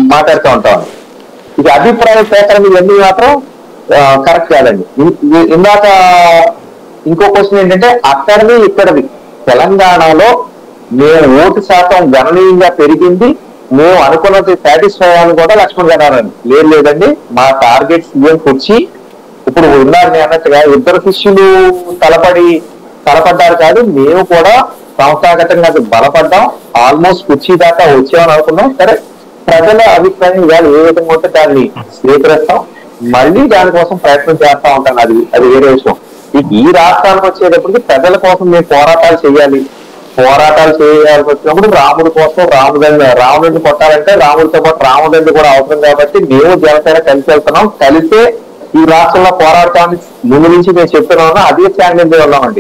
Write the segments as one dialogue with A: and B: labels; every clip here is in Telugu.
A: మాట్లాడుతూ ఉంటాం ఇది అభిప్రాయ సేకరణ ఇవన్నీ మాత్రం కరెక్ట్ కాదండి ఇ- ఇ- ఇందాక ఇంకో క్వశ్చన్ ఏంటంటే అక్కడిది ఇక్కడిది తెలంగాణలో మేము ఓటు శాతం గణనీయంగా పెరిగింది మేము అనుకున్నది సాటిస్ఫై అవ్వాలని కూడా లక్ష్మణ్ గారు అన్నారు లేదు లేదండి మా టార్గెట్ సీఎం కుర్చీ ఇప్పుడు ఉన్నారు నేను అన్నట్టుగా ఇద్దరు శిష్యులు తలపడి తలపడ్డారు కాదు మేము కూడా సంస్థాగతంగా అది బలపడ్డాం ఆల్మోస్ట్ కుర్చీ దాకా వచ్చామని అనుకున్నాం సరే ప్రజల అభిప్రాయం ఇవాళ ఏ విధంగా ఉంటే దాన్ని స్వీకరిస్తాం మళ్ళీ దానికోసం ప్రయత్నం చేస్తా ఉంటాను అది అది వేరే విషయం ఈ- ఈ రాష్ట్రానికి వచ్చేటప్పటికి ప్రజల కోసం మేము పోరాటాలు చేయాలి పోరాటాలు చేయాల్సి వచ్చినప్పుడు రాముడి కోసం రాముదండి రాముడిని కొట్టాలంటే రాముడితో పాటు రాముదండి కూడా అవసరం కాబట్టి మేము జనసేన కలిసి వెళ్తున్నాం కలిసే ఈ రాష్ట్రంలో పోరాటాన్ని ముందు నుంచి మేము చెప్తున్నాము అదే స్టాండ్ మీద ఉన్నామండి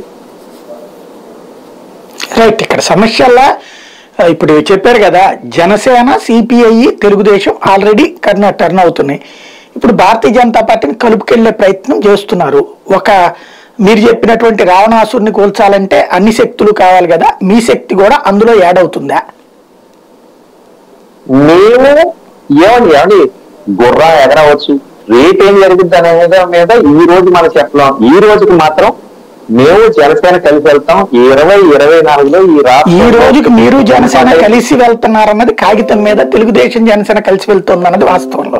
B: రైట్ ఇక్కడ సమస్యల్లా ఆ, ఇప్పుడు చెప్పారు కదా జనసేన సిపిఐ తెలుగుదేశం ఆల్రెడీ కర్ణ టర్న్ అవుతున్నాయి ఇప్పుడు భారతీయ జనతా పార్టీని కలుపుకెళ్లే ప్రయత్నం చేస్తున్నారు ఒక మీరు చెప్పినటువంటి రావణాసురుని కూల్చాలంటే అన్ని శక్తులు కావాలి కదా మీ శక్తి కూడా అందులో యాడ్ అవుతుందా
A: మేము ఏమండి ఏమండి గుర్రా ఎగరవచ్చు రేట్ ఏం జరుగుద్ది అనేది మీద ఈ రోజు మనం చెప్పలేం ఈ రోజుకి మాత్రం మేము జనసేన కలిసి వెళ్తాం ఇరవై ఇరవై నాలుగులో ఈ
B: ఈ
A: రాష్ట్రంలో
B: రోజుకి మీరు జనసేన కలిసి వెళ్తున్నారన్నది కాగితం మీద తెలుగుదేశం జనసేన కలిసి వెళ్తుందన్నది వాస్తవంలో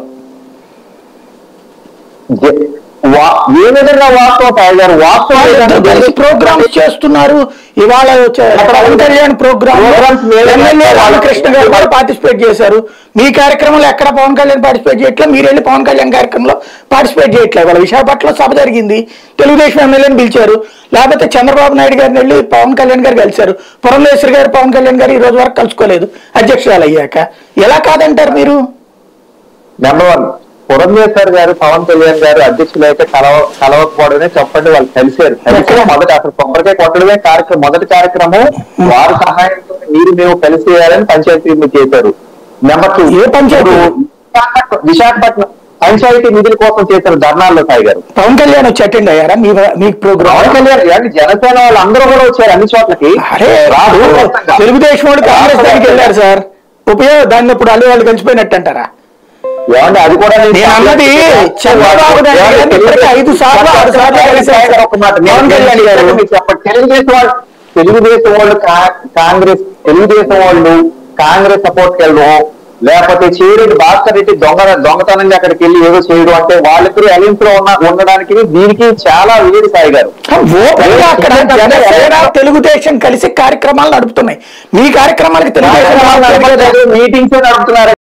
A: జ- వా- ఏ విధంగా వాస్తవం తాగారు వాస్తవం
B: వాళ్ళిద్దరూ కలిసి ప్రోగ్రామ్స్ చేస్తున్నారు ఇవాళ చ- పవన్ కళ్యాణ్ ప్రోగ్రామ్
A: Programs వేరే
B: ఎమ్మెల్యే రామకృష్ణ గారు కూడా పార్టిసిపేట్ చేశారు మీ కార్యక్రమంలో ఎక్కడ పవన్ కళ్యాణ్ పార్టిసిపేట్ చేయట్లేదు మీరు వెళ్ళి పవన్ కళ్యాణ్ కార్యక్రమంలో పార్టిసిపేట్ చేయట్లేదు వాళ్ళ విశాఖపట్నంలో సభ జరిగింది తెలుగుదేశం ఎమ్మెల్యేని పిలిచారు లేకపోతే చంద్రబాబు నాయుడు గారిని వెళ్ళి పవన్ కళ్యాణ్ గారు కలిశారు పురంధేశ్వరి గారు పవన్ కళ్యాణ్ గారు ఈ రోజు వరకు కలుసుకోలేదు అధ్యక్షురాలు అయ్యాక ఎలా కాదంటారు మీరు
A: నెంబర్ వన్ పురంధేశ్వర్ గారు పవన్ కళ్యాణ్ గారు అధ్యక్షులు అయితే కలవ కలవకపోవడమే చెప్పండి వాళ్ళు కలిశారు కలిసిన మొదటి అసలు కొబ్బరికాయ కొట్టడమే కార్యక్రమం మొదటి కార్యక్రమం వారి సహాయంతో మీరు మేము కలిసి చేయాలని పంచాయతీ మీరు చేశారు నెంబర్ టూ
B: ఏ పంచాయతీ?
A: విశాఖపట్నం- విశాఖపట్నం పంచాయతీ నిధుల కోసం చేసిన ధర్నాల్లో సాయి గారు
B: పవన్ కళ్యాణ్ వచ్చి అటెండ్ అయ్యారా మీ మీ
A: పవన్
B: ప్రోగ్రామ్
A: కళ్యాణ్ గారు జనసేన వాళ్ళు అందరూ కూడా వచ్చారు అన్ని చోట్లకి
B: అరే రాదు
A: రాష్ట్ర
B: తెలుగుదేశం వాళ్ళు కాంగ్రెస్ దగ్గరికి వెళ్ళారు సార్ ఉపయోగం దాన్ని ఇప్పుడు అల్లి వాళ్ళు కలిసిపోయినట్టు అంటారా
A: ఏమండి అది కూడా నేను
B: నేను అన్నది చంద్రబాబు నాయుడు గారిని ఇప్పటికే ఐదు సార్లు, ఆరు సార్లు కలిశారు.
A: ఒక మాట. నేను
B: పవన్ కళ్యాణ్ గారు.
A: మీకు చెప్పండి. తెలుగుదేశం వాళ్ళు తెలుగుదేశం వాళ్ళు కా- కాంగ్రెస్ తెలుగుదేశం వాళ్ళు కాంగ్రెస్ సపోర్ట్ వెళ్ళడం లేకపోతే చేరెడ్డి భాస్కర్ రెడ్డి దొంగ దొంగతనంగా అక్కడికి వెళ్ళి ఏదో చేయడం అంటే వాళ్ళిద్దరు అలయన్స్ లో ఉన్న ఉండడానికి దీనికి చాలా వేడి సాయి గారు
B: ఓపెన్ గా అక్కడ జనసేన తెలుగుదేశం కలిసి కార్యక్రమాలు నడుపుతున్నాయి మీ కార్యక్రమాలకి తెలుగుదేశం రావట్లేదు కదా.
A: మీటింగ్స్ నడుపుతున్నారు